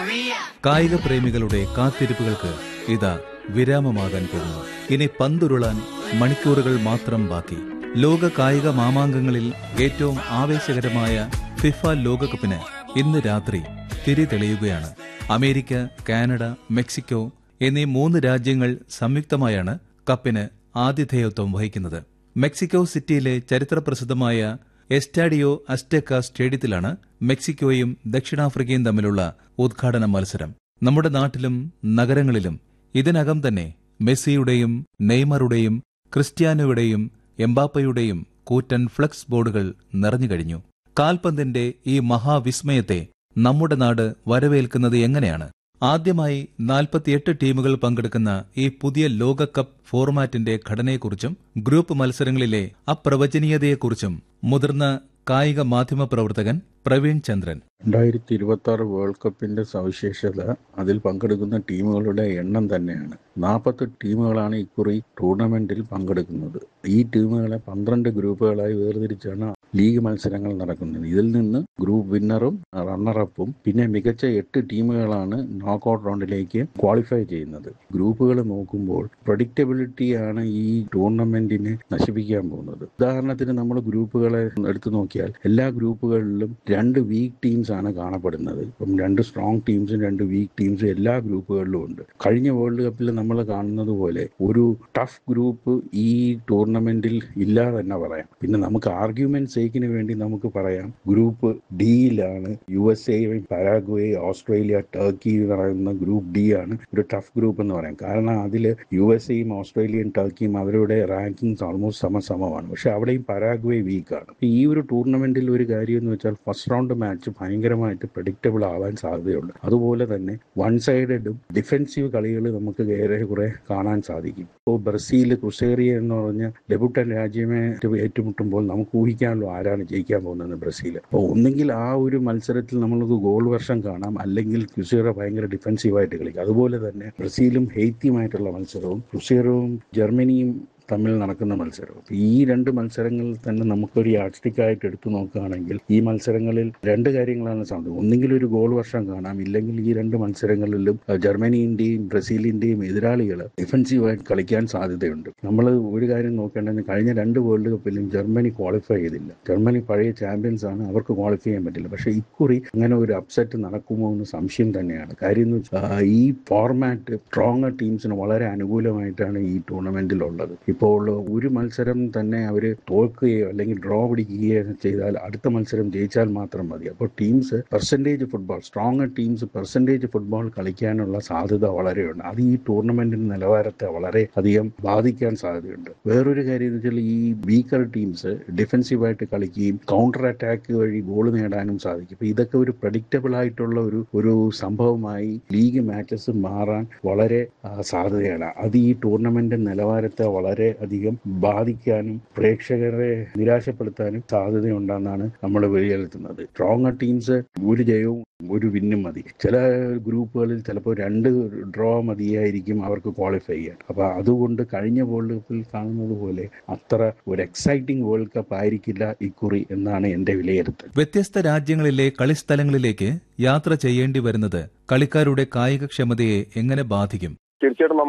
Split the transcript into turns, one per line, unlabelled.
കായിക പ്രേമികളുടെ കാത്തിരിപ്പുകൾക്ക് ഇതാ വിരാമമാകാൻ പോകുന്നു ഇനി പന്തുരുളാൻ മണിക്കൂറുകൾ മാത്രം ബാക്കി ലോക കായിക മാമാങ്കങ്ങളിൽ ഏറ്റവും ആവേശകരമായ ഫിഫ ലോകകപ്പിന് ഇന്ന് രാത്രി തിരി തെളിയുകയാണ് അമേരിക്ക കാനഡ മെക്സിക്കോ എന്നീ മൂന്ന് രാജ്യങ്ങൾ സംയുക്തമായാണ് കപ്പിന് ആതിഥേയത്വം വഹിക്കുന്നത് മെക്സിക്കോ സിറ്റിയിലെ ചരിത്രപ്രസിദ്ധമായ എസ്റ്റാഡിയോ അസ്റ്റെക്ക സ്റ്റേഡിയത്തിലാണ് മെക്സിക്കോയും ദക്ഷിണാഫ്രിക്കയും തമ്മിലുള്ള ഉദ്ഘാടന മത്സരം നമ്മുടെ നാട്ടിലും നഗരങ്ങളിലും ഇതിനകം തന്നെ മെസ്സിയുടെയും നെയ്മറുടെയും ക്രിസ്ത്യാനോയുടെയും എംബാപ്പയുടെയും കൂറ്റൻ ഫ്ലക്സ് ബോർഡുകൾ നിറഞ്ഞുകഴിഞ്ഞു കാൽപന്തിന്റെ ഈ മഹാവിസ്മയത്തെ നമ്മുടെ നാട് വരവേൽക്കുന്നത് എങ്ങനെയാണ് ആദ്യമായി നാൽപ്പത്തിയെട്ട് ടീമുകൾ പങ്കെടുക്കുന്ന ഈ പുതിയ ലോകകപ്പ് ഫോർമാറ്റിന്റെ ഘടനയെക്കുറിച്ചും ഗ്രൂപ്പ് മത്സരങ്ങളിലെ അപ്രവചനീയതയെക്കുറിച്ചും മുതിർന്ന കായിക മാധ്യമ പ്രവർത്തകൻ പ്രവീൺ ചന്ദ്രൻ
രണ്ടായിരത്തി ഇരുപത്തി ആറ് വേൾഡ് കപ്പിന്റെ സവിശേഷത അതിൽ പങ്കെടുക്കുന്ന ടീമുകളുടെ എണ്ണം തന്നെയാണ് നാൽപ്പത്തെട്ട് ടീമുകളാണ് ഇക്കുറി ടൂർണമെന്റിൽ പങ്കെടുക്കുന്നത് ഈ ടീമുകളെ പന്ത്രണ്ട് ഗ്രൂപ്പുകളായി വേർതിരിച്ചാണ് ലീഗ് മത്സരങ്ങൾ നടക്കുന്നത് ഇതിൽ നിന്ന് ഗ്രൂപ്പ് വിന്നറും റണ്ണറപ്പും പിന്നെ മികച്ച എട്ട് ടീമുകളാണ് നോക്കൌട്ട് റൗണ്ടിലേക്ക് ക്വാളിഫൈ ചെയ്യുന്നത് ഗ്രൂപ്പുകൾ നോക്കുമ്പോൾ പ്രഡിക്റ്റബിലിറ്റിയാണ് ഈ ടൂർണമെന്റിനെ നശിപ്പിക്കാൻ പോകുന്നത് ഉദാഹരണത്തിന് നമ്മൾ ഗ്രൂപ്പുകളെ എടുത്തു നോക്കിയാൽ എല്ലാ ഗ്രൂപ്പുകളിലും രണ്ട് വീക്ക് ടീംസ് ആണ് കാണപ്പെടുന്നത് ഇപ്പം രണ്ട് സ്ട്രോങ് ടീംസും രണ്ട് വീക്ക് ടീംസും എല്ലാ ഗ്രൂപ്പുകളിലും ഉണ്ട് കഴിഞ്ഞ വേൾഡ് കപ്പിൽ നമ്മൾ കാണുന്നത് പോലെ ഒരു ടഫ് ഗ്രൂപ്പ് ഈ ടൂർണമെന്റിൽ ഇല്ല തന്നെ പറയാം പിന്നെ നമുക്ക് ആർഗ്യുമെന്റ് സേക്കിന് വേണ്ടി നമുക്ക് പറയാം ഗ്രൂപ്പ് ഡിയിലാണ് U S A Paraguay Australia Turkey എന്ന് പറയുന്ന ഗ്രൂപ്പ് ഡി ആണ് ഒരു ടഫ് ഗ്രൂപ്പ് എന്ന് പറയാം കാരണം അതിൽ യു എസ് എയും ഓസ്ട്രേലിയയും ടർക്കിയും അവരുടെ റാങ്കിങ്സ് ഓൾമോസ്റ്റ് സമസമമാണ് പക്ഷെ അവിടെയും പരാഗ്വേ വീക്കാണ് ഈ ഒരു ടൂർണമെന്റിൽ ഒരു കാര്യം എന്ന് വെച്ചാൽ ഫസ്റ്റ് റൗണ്ട് മാച്ച് ഭയങ്കരമായിട്ട് പ്രഡിക്റ്റബിൾ ആവാൻ സാധ്യതയുണ്ട് അതുപോലെ തന്നെ വൺ സൈഡഡും ഡിഫെൻസീവ് കളികൾ നമുക്ക് ഏറെ കുറെ കാണാൻ സാധിക്കും ഇപ്പോൾ ബ്രസീൽ ക്രുസേറിയ എന്ന് പറഞ്ഞ ഡെബുട്ടൻ രാജ്യമേ ഏറ്റുമുട്ടുമ്പോൾ നമുക്ക് ഊഹിക്കാമല്ലോ ആരാണ് ജയിക്കാൻ പോകുന്നത് ബ്രസീൽ അപ്പോൾ ഒന്നെങ്കിൽ ആ ഒരു മത്സരത്തിൽ നമ്മൾക്ക് ഗോൾ വർഷം കാണാം അല്ലെങ്കിൽ ക്രുസേറ ഭയങ്കര ഡിഫെൻസീവായിട്ട് കളിക്കും അതുപോലെ തന്നെ ബ്രസീലും ഹെയ്ത്തിയുമായിട്ടുള്ള മത്സരവും ക്രുസേറവും ജർമ്മനിയും തമ്മിൽ നടക്കുന്ന മത്സരം ഈ രണ്ട് മത്സരങ്ങളിൽ തന്നെ നമുക്കൊരു യാഡ്സ്റ്റിക്കായിട്ട് എടുത്തു നോക്കുകയാണെങ്കിൽ ഈ മത്സരങ്ങളിൽ രണ്ട് കാര്യങ്ങളാണ് സാധ്യത ഒന്നെങ്കിൽ ഒരു ഗോൾ വർഷം കാണാം ഇല്ലെങ്കിൽ ഈ രണ്ട് മത്സരങ്ങളിലും ജർമ്മനിന്റെയും ബ്രസീലിന്റെയും എതിരാളികൾ ഡിഫൻസീവായിട്ട് കളിക്കാൻ സാധ്യതയുണ്ട് നമ്മൾ ഒരു കാര്യം നോക്കേണ്ടത് കഴിഞ്ഞ രണ്ട് വേൾഡ് കപ്പിലും ജർമ്മനി ക്വാളിഫൈ ചെയ്തില്ല ജർമ്മനി പഴയ ചാമ്പ്യൻസ് ആണ് അവർക്ക് ക്വാളിഫൈ ചെയ്യാൻ പറ്റില്ല പക്ഷേ ഇക്കുറി അങ്ങനെ ഒരു അപ്സെറ്റ് നടക്കുമോ എന്ന് സംശയം തന്നെയാണ് കാര്യം എന്ന് വെച്ചാൽ ഈ ഫോർമാറ്റ് സ്ട്രോങ് ടീംസിന് വളരെ അനുകൂലമായിട്ടാണ് ഈ ടൂർണമെന്റിൽ ഉള്ളത് ഇപ്പോൾ ഒരു മത്സരം തന്നെ അവർ തോൽക്കുകയോ അല്ലെങ്കിൽ ഡ്രോ പിടിക്കുകയോ ചെയ്താൽ അടുത്ത മത്സരം ജയിച്ചാൽ മാത്രം മതി അപ്പോൾ teams percentage football strong teams percentage football കളിക്കാനുള്ള സാധ്യത വളരെയുണ്ട് അത് ഈ ടൂർണമെന്റിന്റെ നിലവാരത്തെ വളരെ അധികം ബാധിക്കാൻ സാധ്യതയുണ്ട് വേറൊരു കാര്യം എന്ന് വെച്ചാൽ ഈ വീക്കർ ടീംസ് ഡിഫെൻസീവായിട്ട് കളിക്കുകയും കൗണ്ടർ അറ്റാക്ക് വഴി ഗോൾ നേടാനും സാധിക്കും അപ്പോൾ ഇതൊക്കെ ഒരു പ്രഡിക്റ്റബിൾ ആയിട്ടുള്ള ഒരു ഒരു സംഭവമായി ലീഗ് മാച്ചസ് മാറാൻ വളരെ സാധ്യതയാണ് അത് ഈ ടൂർണമെന്റ് നിലവാരത്തെ വളരെ അധികം ബാധിക്കാനും പ്രേക്ഷകരെ നിരാശപ്പെടുത്താനും സാധ്യതയുണ്ടെന്നാണ് നമ്മൾ വിലയിരുത്തുന്നത് സ്ട്രോങ് ടീംസ് ഒരു ജയവും ഒരു വിന്നും മതി ചില ഗ്രൂപ്പുകളിൽ ചിലപ്പോൾ രണ്ട് ഡ്രോ മതിയായിരിക്കും അവർക്ക് ക്വാളിഫൈ ചെയ്യാൻ അപ്പോൾ അതുകൊണ്ട് കഴിഞ്ഞ വേൾഡ് കപ്പിൽ കാണുന്നത് പോലെ അത്ര ഒരു എക്സൈറ്റിംഗ് വേൾഡ് കപ്പ് ആയിരിക്കില്ല ഇക്കുറി എന്നാണ് എൻ്റെ വിലയിരുത്തൽ
വ്യത്യസ്ത രാജ്യങ്ങളിലെ കളിസ്ഥലങ്ങളിലേക്ക് യാത്ര ചെയ്യേണ്ടി വരുന്നത് കളിക്കാരുടെ കായികക്ഷമതയെ എങ്ങനെ ബാധിക്കും
തീർച്ചയായിട്ടും